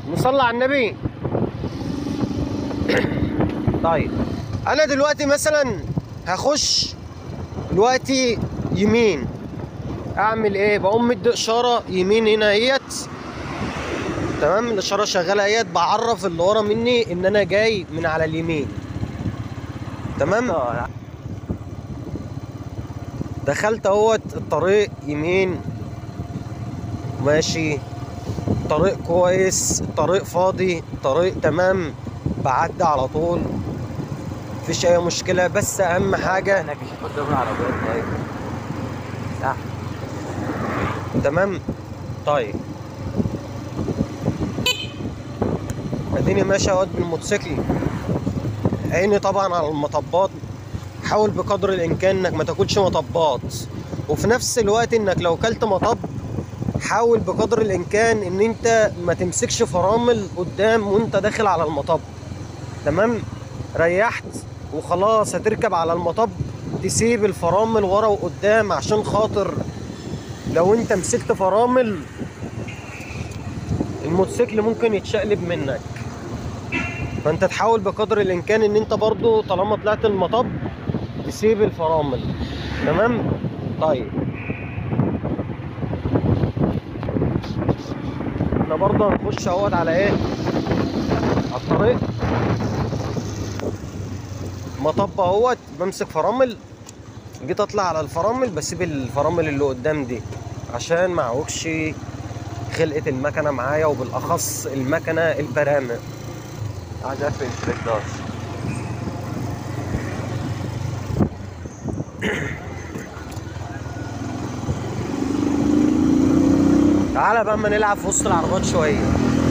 نصلي على النبي طيب انا دلوقتي مثلا هخش دلوقتي يمين اعمل ايه بقوم مدي اشاره يمين هنا اهيت تمام الاشاره شغاله اهيت بعرف اللي ورا مني ان انا جاي من على اليمين تمام اه دخلت اهوت الطريق يمين ماشي طريق كويس طريق فاضي طريق تمام بعدي على طول مفيش اي مشكله بس اهم حاجه هناك مش قدام العربيات طيب صح تمام طيب اديني ماشي اهوت بالموتوسيكل عيني طبعا على المطبات حاول بقدر الامكان انك ما تاكلش مطبات وفي نفس الوقت انك لو كلت مطب حاول بقدر الامكان ان انت ما تمسكش فرامل قدام وانت داخل على المطب تمام ريحت وخلاص هتركب على المطب تسيب الفرامل ورا وقدام عشان خاطر لو انت مسكت فرامل الموتوسيكل ممكن يتشقلب منك فانت تحاول بقدر الامكان ان انت برضو طالما طلعت المطب تسيب الفرامل تمام طيب احنا برضو هنخش اهوت على ايه على الطريق مطب اهوت بمسك فرامل جيت اطلع على الفرامل بسيب الفرامل اللي قدام دي عشان ما اعوجش خلقه المكنه معايا وبالاخص المكنه البرامه عايز اقفل الانسبكتور تعالى بقى اما نلعب في وسط العربات شويه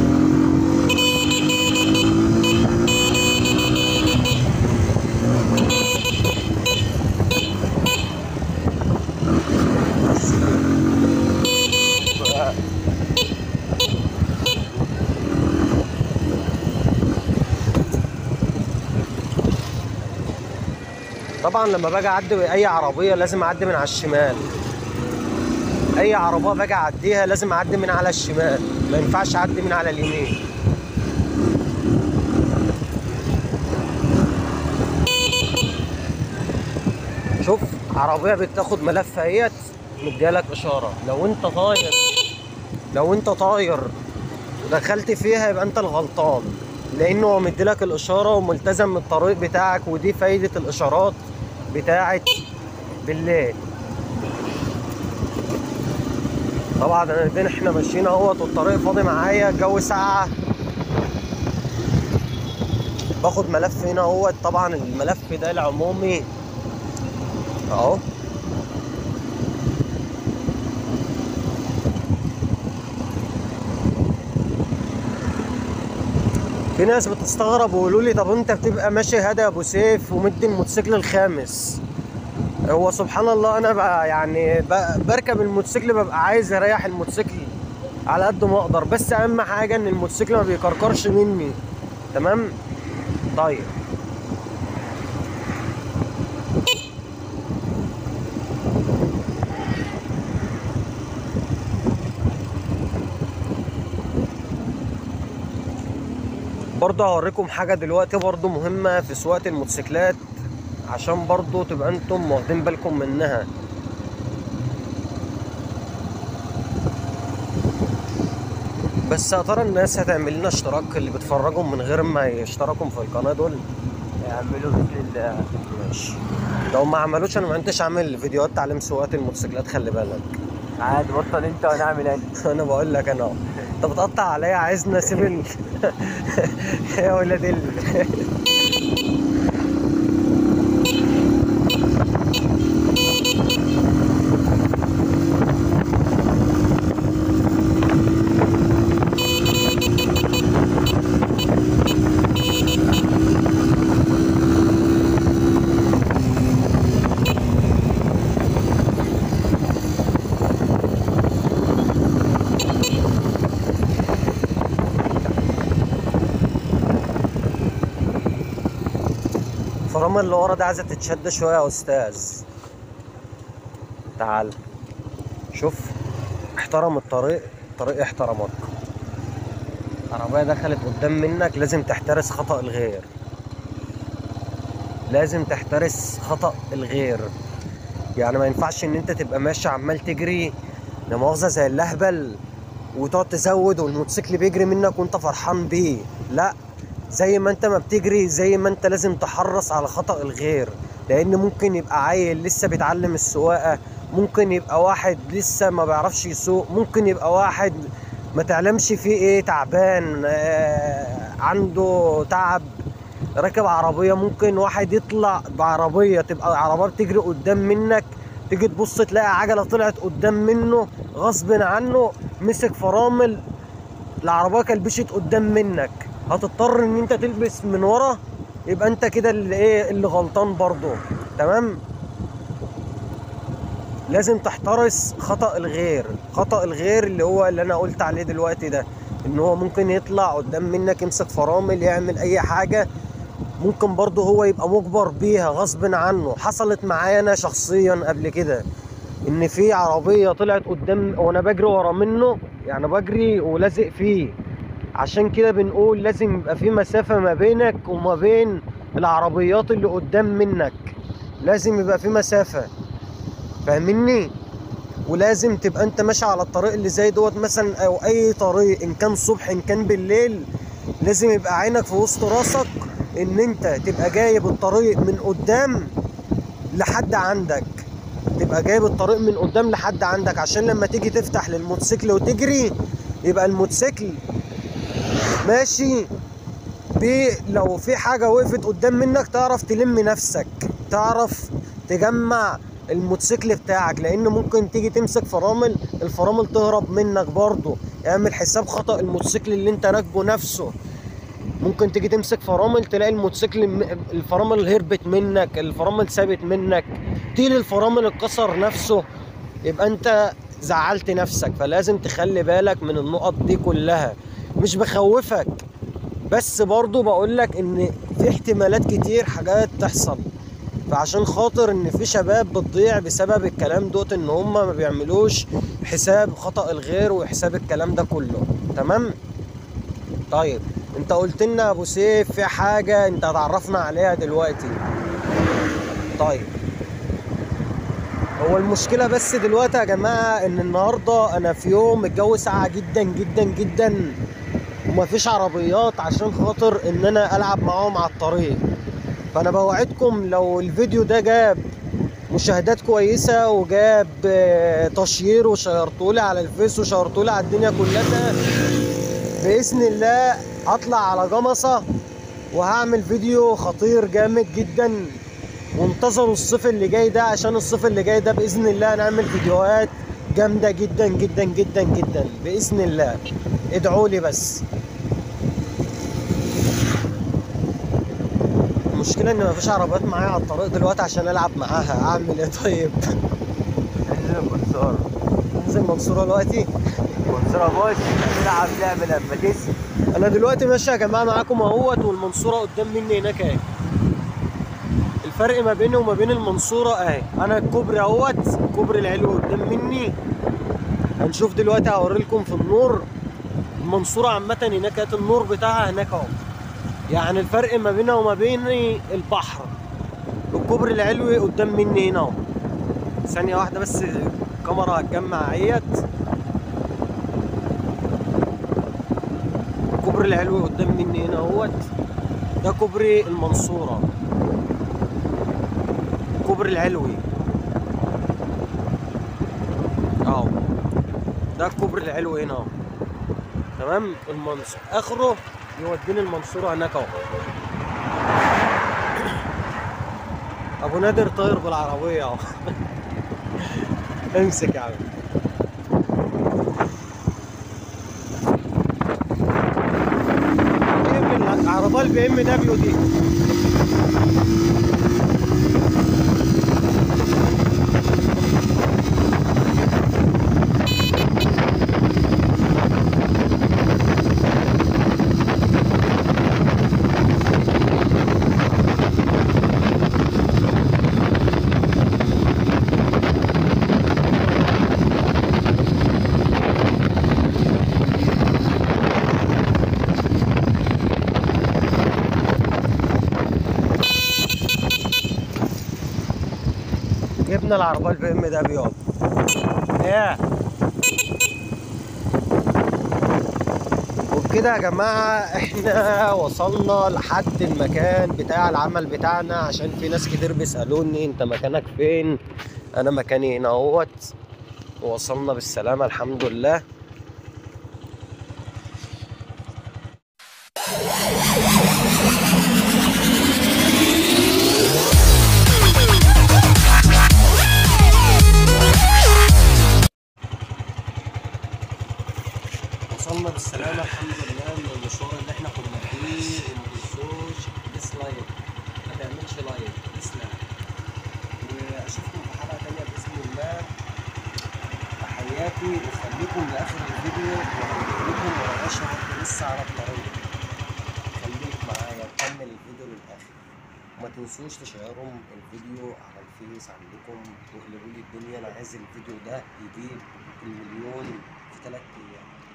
طبعا لما باجي اعدي اي عربيه لازم اعدي من على الشمال اي عربيه باجي اعديها لازم اعدي من على الشمال ما ينفعش اعدي من على اليمين شوف عربيه بتاخد ملف اهيت مديالك اشاره لو انت طاير لو انت طاير ودخلت فيها يبقى انت الغلطان لانه هو مديلك الاشاره وملتزم بالطريق بتاعك ودي فايده الاشارات بتاعت بالليل طبعا انا احنا ماشيين اهوت والطريق فاضي معايا الجو ساقعه باخد ملف هنا اهوت طبعا الملف ده العمومي اهو في ناس بتستغرب ويقولوا لي طب انت بتبقى ماشي هادي يا ابو سيف ومدي الموتوسيكل الخامس هو سبحان الله انا بقى يعني ب- بركب الموتوسيكل ببقى عايز اريح الموتوسيكل على قد ما اقدر بس اهم حاجه ان الموتوسيكل ما بيكركرش مني تمام طيب برضه هوريكم حاجه دلوقتي برضه مهمه في سواقه الموتوسيكلات عشان برضه تبقى انتم واخدين بالكم منها بس يا ترى الناس هتعمل لنا اشتراك اللي بيتفرجوا من غير ما يشتركوا في القناه دول يعملوا مثل ال- ماشي لو ما عملوش انا ما انتش عامل فيديوهات تعليم سواقه الموتوسيكلات خلي بالك عادي بطل انت وانا اعمل انا انا بقول لك انا اهو انت بتقطع عليا عايزنا اسيب ال- يا ولاد ال الفرامل اللي ورا دي عايزه تتشد شويه يا استاذ تعال شوف احترم الطريق الطريق احترمك عربية دخلت قدام منك لازم تحترس خطأ الغير لازم تحترس خطأ الغير يعني ما ينفعش ان انت تبقى ماشي عمال تجري لا مؤاخذة زي اللهبل وتقعد تزود والموتوسيكل بيجري منك وانت فرحان بيه لا زي ما انت ما بتجري زي ما انت لازم تحرص على خطأ الغير لان ممكن يبقى عيل لسه بيتعلم السواقة ممكن يبقى واحد لسه ما بيعرفش يسوق ممكن يبقى واحد ما تعلمش فيه ايه تعبان آه عنده تعب راكب عربية ممكن واحد يطلع بعربية تبقى عربية بتجري قدام منك تيجي تبص تلاقي عجلة طلعت قدام منه غصب عنه مسك فرامل العربية كلبشت قدام منك هتضطر ان انت تلبس من ورا يبقى انت كده اللي ايه اللي غلطان برضه تمام لازم تحترس خطأ الغير خطأ الغير اللي هو اللي انا قلت عليه دلوقتي ده ان هو ممكن يطلع قدام منك يمسك فرامل يعمل اي حاجة ممكن برضه هو يبقى مجبر بيها غصب عنه حصلت معايا انا شخصيا قبل كده ان في عربية طلعت قدام وانا بجري ورا منه يعني بجري ولازق فيه عشان كده بنقول لازم يبقى في مسافة ما بينك وما بين العربيات اللي قدام منك لازم يبقى في مسافة فاهمني ولازم تبقى انت ماشي على الطريق اللي زي دوت مثلا او اي طريق ان كان صبح ان كان بالليل لازم يبقى عينك في وسط راسك ان انت تبقى جايب الطريق من قدام لحد عندك تبقى جايب الطريق من قدام لحد عندك عشان لما تيجي تفتح للموتوسيكل وتجري يبقى الموتوسيكل ماشي بي لو في حاجة وقفت قدام منك تعرف تلم نفسك تعرف تجمع الموتوسيكل بتاعك لان ممكن تيجي تمسك فرامل الفرامل تهرب منك برضه اعمل حساب خطأ الموتوسيكل اللي انت راكبه نفسه ممكن تيجي تمسك فرامل تلاقي الموتوسيكل م- الفرامل هربت منك الفرامل سابت منك تيل الفرامل اتكسر نفسه يبقى انت زعلت نفسك فلازم تخلي بالك من النقط دي كلها مش بخوفك بس برضو بقولك ان في احتمالات كتير حاجات تحصل فعشان خاطر ان في شباب بتضيع بسبب الكلام دوت ان هم ما بيعملوش حساب خطأ الغير وحساب الكلام ده كله تمام طيب انت قلت لنا يا ابو سيف في حاجه انت هتعرفنا عليها دلوقتي طيب هو المشكله بس دلوقتي يا جماعه ان النهارده انا في يوم الجو ساقع جدا جدا جدا ومفيش عربيات عشان خاطر ان انا العب معاهم على الطريق فانا بوعدكم لو الفيديو ده جاب مشاهدات كويسه وجاب آه، تشيير وشيرتولي على الفيس وشيرتولي على الدنيا كلها باذن الله هطلع على جمصه وهعمل فيديو خطير جامد جدا وانتظروا الصيف اللي جاي ده عشان الصيف اللي جاي ده باذن الله هنعمل فيديوهات جامده جدا جدا جدا جدا باذن الله ادعوا لي بس المشكله ان مفيش عربيات معايا على الطريق دلوقتي عشان العب معاها اعمل ايه طيب انزل المنصورة انزل منصوره دلوقتي المنصورة بص تلعب لعبة لما تسي انا دلوقتي ماشي يا جماعه معاكم اهوت والمنصوره قدام مني هناك اهي الفرق ما بيني وما بين المنصوره اهي انا الكوبري اهوت الكوبري العلوي قدام مني هنشوف دلوقتي هوري لكم في النور المنصوره عامه هناك كانت النور بتاعها هناك اهو يعني الفرق ما بينها وما بيني البحر الكوبري العلوي قدام مني هنا اهو ثانيه واحده بس الكاميرا هتجمع اهيت الكوبري العلوي قدام مني هنا اهوت ده كوبري المنصورة الكوبري العلوي اهو ده الكوبري العلوي هنا اهو تمام المنصور اخره يوديني المنصورة هناك اهو ابو نادر طاير بالعربية اهو امسك يا عم العربية البي ام دبليو دي ركبنا العربيه البي ام دبليو ايه وبكده يا جماعة احنا وصلنا لحد المكان بتاع العمل بتاعنا عشان في ناس كتير بيسألوني انت مكانك فين انا مكاني هنا اهوت وصلنا بالسلامة الحمد لله وصلنا بالسلامة الحمد لله من المشوار اللي احنا كنا فيه وما تنسوش ديسلايك ما تعملش لايك ديسلايك واشوفكم في حلقة تانية بإذن الله تحياتي وخليكم لآخر الفيديو وهنجيلكم وأنا ماشي برضه لسه على الطريق خليك معايا وكمل الفيديو للآخر وما تنسوش تشيروا الفيديو على الفيس عندكم واقلبوا لي الدنيا انا عايز الفيديو ده يجيب المليون في 3 ايام